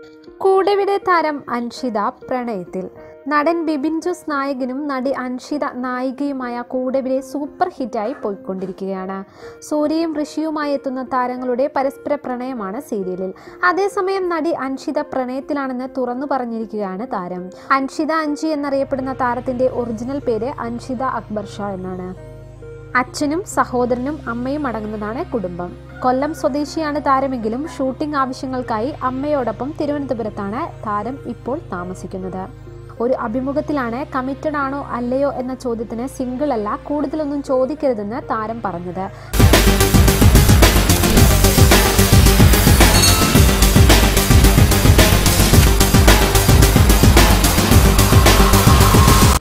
കൂടെവിടെ താരം അൻഷിത പ്രണയത്തിൽ നടൻ ബിബിൻ ജോസ് നായകനും നടി അൻഷിത നായികയുമായ കൂടെവിടെ സൂപ്പർ ഹിറ്റായി പോയിക്കൊണ്ടിരിക്കുകയാണ് സൂര്യയും ഋഷിയുമായി എത്തുന്ന താരങ്ങളുടെ പരസ്പര പ്രണയമാണ് സീരിയലിൽ അതേസമയം നടി അൻഷിത പ്രണയത്തിലാണെന്ന് തുറന്നു പറഞ്ഞിരിക്കുകയാണ് താരം അൻഷിത അഞ്ചി എന്നറിയപ്പെടുന്ന താരത്തിന്റെ ഒറിജിനൽ പേര് അൻഷിത അക്ബർ ഷാ എന്നാണ് അച്ഛനും സഹോദരനും അമ്മയും അടങ്ങുന്നതാണ് കുടുംബം കൊല്ലം സ്വദേശിയാണ് താരമെങ്കിലും ഷൂട്ടിംഗ് ആവശ്യങ്ങൾക്കായി അമ്മയോടൊപ്പം തിരുവനന്തപുരത്താണ് താരം ഇപ്പോൾ താമസിക്കുന്നത് ഒരു അഭിമുഖത്തിലാണ് കമ്മിറ്റഡ് ആണോ അല്ലയോ എന്ന ചോദ്യത്തിന് സിംഗിൾ അല്ല കൂടുതലൊന്നും ചോദിക്കരുതെന്ന് താരം പറഞ്ഞത്